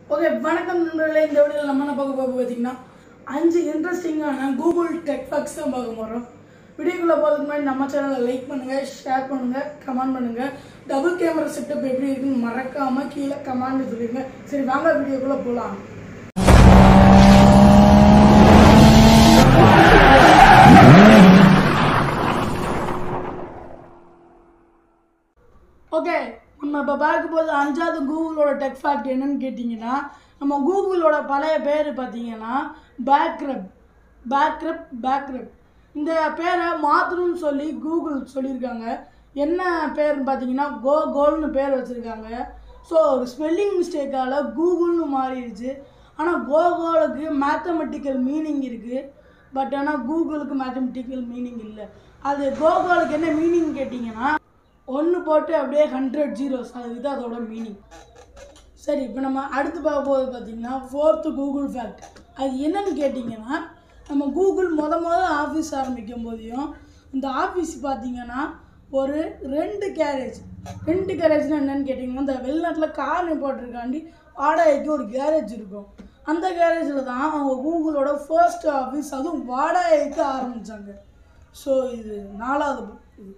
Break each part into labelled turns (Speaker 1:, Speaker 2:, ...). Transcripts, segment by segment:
Speaker 1: okay வணக்கம் நண்பர்களே இந்த வீடியோவில் நம்ம என்ன பார்க்க போக பார்த்தீங்கன்னா அஞ்சு இன்ட்ரெஸ்டிங்கான கூகுள் டெக் ஃபேக்ஸ் தான் பார்க்க போகிறோம் வீடியோக்குள்ளே போகிறதுக்கு முன்னாடி நம்ம சேனலை லைக் பண்ணுங்கள் ஷேர் பண்ணுங்கள் கமெண்ட் பண்ணுங்கள் டபுள் கேமரா செட்டப் எப்படி இருக்குன்னு மறக்காமல் கீழே கமெண்ட் சொல்லிடுங்க சரி வாங்க வீடியோக்குள்ளே போகலாம் ஓகே நம்ம இப்போ பார்க்க போது அஞ்சாவது கூகுளோட டெக் ஃபேக்ட் என்னன்னு கேட்டிங்கன்னா நம்ம கூகுளோட பழைய பேர் பார்த்தீங்கன்னா பேக்ரப் பேக்ரப் பேக்ரப் இந்த பேரை மாற்றணும்னு சொல்லி கூகுள் சொல்லியிருக்காங்க என்ன பேர்னு பார்த்தீங்கன்னா கோ கோல்னு பேர் வச்சுருக்காங்க ஸோ ஒரு ஸ்பெல்லிங் மிஸ்டேக்கால் கூகுள்னு மாறிடுச்சு ஆனால் கோகோலுக்கு மேத்தமெட்டிக்கல் மீனிங் இருக்குது பட் ஆனால் கூகுளுக்கு மேத்தமெட்டிக்கல் மீனிங் இல்லை அது கோகோலுக்கு என்ன மீனிங் கேட்டிங்கன்னா ஒன்று போட்டு அப்படியே ஹண்ட்ரட் ஜீரோஸ் அதுக்கு தான் அதோட மீனிங் சரி இப்போ நம்ம அடுத்து பார்க்க போகிறது பார்த்தீங்கன்னா ஃபோர்த்து கூகுள் ஃபேக்ட் அது என்னன்னு கேட்டிங்கன்னா நம்ம கூகுள் முத முத ஆஃபீஸ் ஆரம்பிக்கும் போதையும் இந்த ஆஃபீஸ் பார்த்தீங்கன்னா ஒரு ரெண்டு கேரேஜ் ரெண்டு கேரேஜ்னா என்னன்னு கேட்டிங்கன்னா இந்த வெளிநாட்டில் கார் நிப்பாட்டுருக்காண்டி வாடகைக்கு ஒரு கேரேஜ் இருக்கும் அந்த கேரேஜில் தான் அவங்க கூகுளோட ஃபர்ஸ்ட் ஆஃபீஸ் அதுவும் வாடகைக்கு ஆரம்பித்தாங்க ஸோ இது நாலாவது இது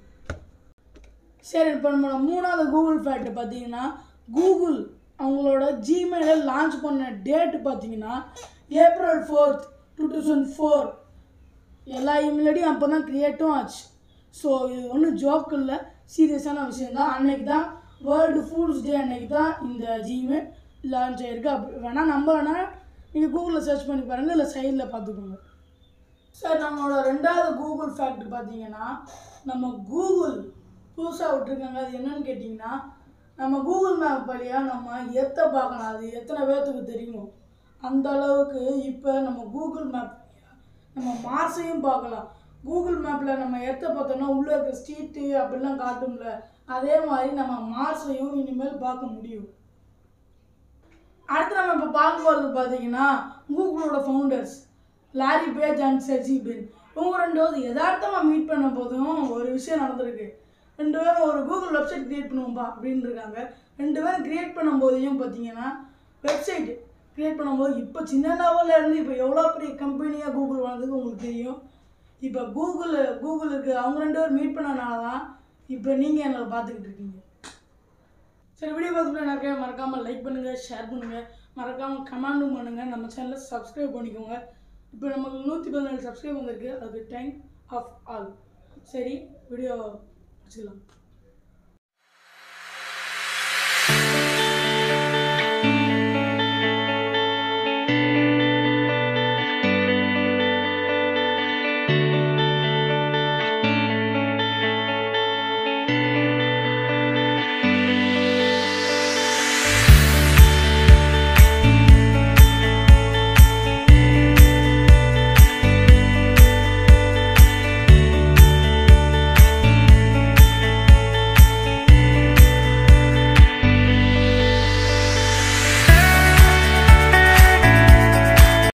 Speaker 1: சரி இப்போ நம்ம மூணாவது கூகுள் ஃபேக்ட் பார்த்தீங்கன்னா கூகுள் அவங்களோட ஜிமெயிலை லான்ச் பண்ண டேட் பார்த்தீங்கன்னா April fourth two thousand four எல்லா இமெயிலடியும் அப்போ தான் க்ரியேட்டும் ஆச்சு ஸோ இது ஒன்றும் ஜோக் இல்லை சீரியஸான விஷயம் தான் அன்னைக்கு தான் வேர்ல்டு ஃபுட்ஸ் டே அன்னைக்கு தான் இந்த ஜிமெயில் லான்ச் ஆயிருக்கு அப்படி வேணால் நம்பலன்னா நீங்கள் கூகுளில் சர்ச் பண்ணி பாருங்கள் இல்லை சைடில் பார்த்துக்கோங்க சார் நம்மளோட ரெண்டாவது கூகுள் ஃபேக்ட் பார்த்தீங்கன்னா நம்ம கூகுள் புதுசாக விட்டுருக்காங்க அது என்னன்னு கேட்டிங்கன்னா நம்ம கூகுள் மேப் வழியாக நம்ம எத்தை பார்க்கலாம் அது எத்தனை பேர்த்துக்கு தெரியுமோ அந்த அளவுக்கு இப்போ நம்ம கூகுள் மேப் வழியா நம்ம மார்ஸையும் பார்க்கலாம் கூகுள் மேப்பில் நம்ம எத்தை பார்த்தோம்னா உள்ளே இருக்க ஸ்ட்ரீட்டு அப்படிலாம் காட்டும்ல அதே மாதிரி நம்ம மார்ஸையும் இனிமேல் பார்க்க முடியும் அடுத்து நம்ம இப்போ பார்க்க போகிறது பார்த்தீங்கன்னா கூகுளோட founders Larry Page and Sergey Brin இவங்க ரெண்டு பேரும் யதார்த்தமாக மீட் பண்ண போதும் ஒரு விஷயம் நடந்திருக்கு ரெண்டு பேரும் ஒரு கூகுள் வெப்சைட் கிரியேட் பண்ணுவோம்பா அப்படின்னு இருக்காங்க ரெண்டு பேரும் கிரியேட் பண்ணும்போதையும் பார்த்தீங்கன்னா வெப்சைட் கிரியேட் பண்ணும்போது இப்போ சின்ன லெவலில் இருந்து இப்போ எவ்வளோ பெரிய கம்பெனியாக கூகுள் வளர்ந்தது உங்களுக்கு தெரியும் இப்போ கூகுள் கூகுளுக்கு அவங்க ரெண்டு பேரும் மீட் பண்ணனால தான் இப்போ நீங்கள் என்னை பார்த்துக்கிட்டு இருக்கீங்க சரி வீடியோ பார்த்துட்டு நிறைய மறக்காமல் லைக் பண்ணுங்கள் ஷேர் பண்ணுங்கள் மறக்காமல் கமெண்டும் பண்ணுங்கள் நம்ம சேனலை சப்ஸ்கிரைப் பண்ணிக்கோங்க இப்போ நமக்கு நூற்றி பதினேழு சப்ஸ்கிரைப் வந்திருக்கு அதுக்கு டைம் ஆஃப் ஆல் சரி வீடியோ வச்சுக்கலாம்